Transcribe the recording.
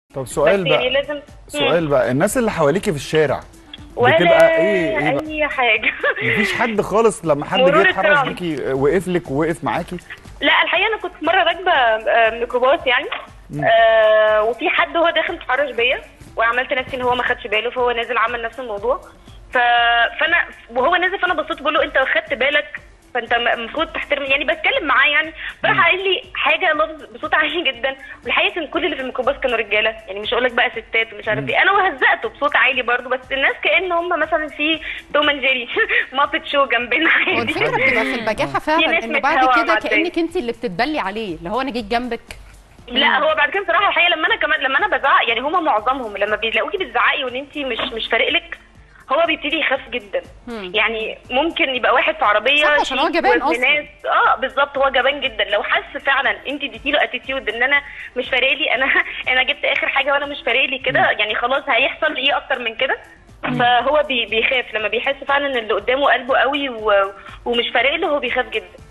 طب سؤال بس يعني بقى لازم سؤال بقى الناس اللي حواليكي في الشارع ولا بتبقى ايه ايه بقى؟ اي حاجه مفيش حد خالص لما حد مرور جه يتحرش الكرام. بيكي وقف لك ووقف معاكي لا الحقيقه انا كنت مره راكبه آه، ميكروباص يعني آه وفي حد هو داخل اتحرش بيا وعملت نفسي ان هو ما خدش باله فهو نازل عمل نفس الموضوع ف... فانا وهو نازل فانا بصيت بقول له انت خدت بالك فانت م- المفروض تحترم يعني بتكلم معاه يعني فراح قال لي حاجه لفظ بصوت عالي جدا والحقيقه كان كل اللي في الميكروباص كانوا رجاله يعني مش هقول لك بقى ستات ومش عارف ايه انا وهزقته بصوت عالي برضو بس الناس كان هم مثلا في توم اند جيري مابت شو جنبنا عادي والفكره بتبقى في البجاحه في فعلا ناس انه بعد متهوى كده مع كانك انت اللي بتتبلي عليه اللي هو انا جيت جنبك لا هو بعد كده بصراحه الحقيقه لما انا كمان لما انا بزعق يعني هما معظمهم لما بيلاقوكي بتزعقي وان انت مش مش فارق لك هو بيبتدي يخاف جدا مم. يعني ممكن يبقى واحد في عربيه صح، عشان هو شيك جبان وابن أصلاً. ناس اه بالظبط هو جبان جدا لو حس فعلا انت اديتي له اتيتيود ان انا مش فارق لي انا انا جبت اخر حاجه وانا مش فارق لي كده يعني خلاص هيحصل ايه اكتر من كده فهو بي بيخاف لما بيحس فعلا ان اللي قدامه قلبه قوي و... ومش فارق له هو بيخاف جدا